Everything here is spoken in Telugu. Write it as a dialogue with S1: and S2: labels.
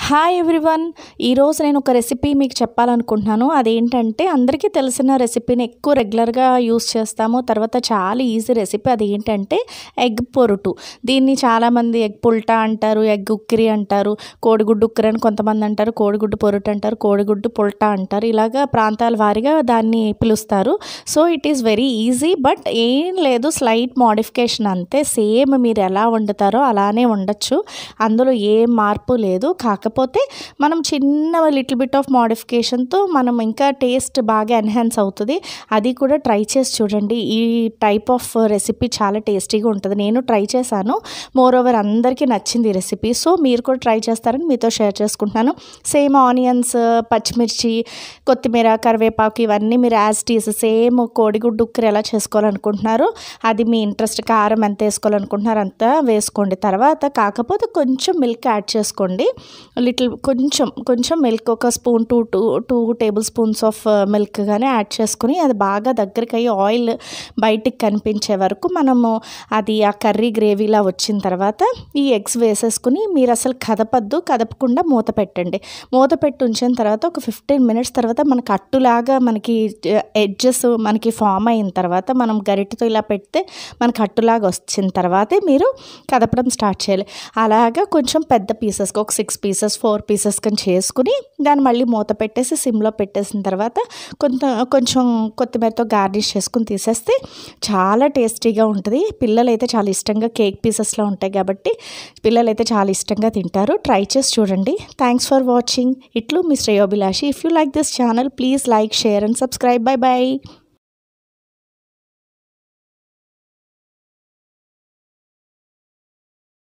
S1: హాయ్ ఎవ్రీవన్ ఈరోజు నేను ఒక రెసిపీ మీకు చెప్పాలనుకుంటున్నాను అదేంటంటే అందరికీ తెలిసిన రెసిపీని ఎక్కువ రెగ్యులర్గా యూస్ చేస్తాము తర్వాత చాలా ఈజీ రెసిపీ అది ఏంటంటే ఎగ్ పొరుటు దీన్ని చాలామంది ఎగ్ పుల్టా అంటారు ఎగ్ ఉక్కిరి అంటారు కోడిగుడ్డు ఉక్కిరి అని కొంతమంది అంటారు కోడిగుడ్డు పొరుటు అంటారు కోడిగుడ్డు పుల్టా అంటారు ఇలాగా ప్రాంతాల వారీగా దాన్ని పిలుస్తారు so it is very easy but ఏం లేదు స్లైట్ మోడిఫికేషన్ అంతే సేమ్ మీరు ఎలా వండుతారో అలానే ఉండొచ్చు అందులో ఏ మార్పు లేదు కాకపోతే మనం చిన్న లిటిల్ బిట్ ఆఫ్ మోడిఫికేషన్తో మనం ఇంకా టేస్ట్ బాగా ఎన్హాన్స్ అవుతుంది అది కూడా ట్రై చేసి చూడండి ఈ టైప్ ఆఫ్ రెసిపీ చాలా టేస్టీగా ఉంటుంది నేను ట్రై చేశాను మోర్ ఓవర్ అందరికీ నచ్చింది ఈ రెసిపీ సో మీరు కూడా ట్రై చేస్తారని మీతో షేర్ చేసుకుంటున్నాను సేమ్ ఆనియన్స్ పచ్చిమిర్చి కొత్తిమీర కరివేపాకు ఇవన్నీ మీరు యాజ్ టీస్ సేమ్ కోడిగుడ్డు ఉక్కరు ఎలా చేసుకోవాలనుకుంటున్నారో అది మీ ఇంట్రెస్ట్ కారం ఎంత వేసుకోవాలనుకుంటున్నారో అంత వేసుకోండి తర్వాత కాకపోతే కొంచెం మిల్క్ యాడ్ చేసుకోండి లిటిల్ కొంచెం కొంచెం మిల్క్ ఒక spoon two two two tablespoons of milk కానీ యాడ్ చేసుకుని అది బాగా దగ్గరికి అయ్యి ఆయిల్ బయటికి కనిపించే వరకు మనము అది ఆ కర్రీ గ్రేవీలా వచ్చిన తర్వాత ఈ ఎగ్స్ వేసేసుకుని మీరు అసలు కదపద్దు కదపకుండా మూత పెట్టండి మూత పెట్టి ఉంచిన తర్వాత ఒక ఫిఫ్టీన్ మినిట్స్ తర్వాత మనకి అట్టులాగా మనకి ఎడ్జెస్ మనకి ఫామ్ అయిన తర్వాత మనం గరిటెతో ఇలా పెడితే మనకి అట్టులాగా వచ్చిన తర్వాతే మీరు కదపడం స్టార్ట్ చేయాలి అలాగా కొంచెం పెద్ద పీసెస్కి ఒక సిక్స్ పీసెస్ ఫోర్ పీసెస్ కానీ చేసుకుని దాన్ని మళ్ళీ మూత పెట్టేసి సిమ్లో పెట్టేసిన తర్వాత కొంత కొంచెం కొత్తిమీరతో గార్నిష్ చేసుకుని తీసేస్తే చాలా టేస్టీగా ఉంటుంది పిల్లలు అయితే చాలా ఇష్టంగా కేక్ పీసెస్లో ఉంటాయి కాబట్టి పిల్లలు అయితే చాలా ఇష్టంగా తింటారు ట్రై చేసి చూడండి థ్యాంక్స్ ఫర్ వాచింగ్ ఇట్లు మీ శ్రేయోభిలాషి if you like this channel please like share and subscribe bye by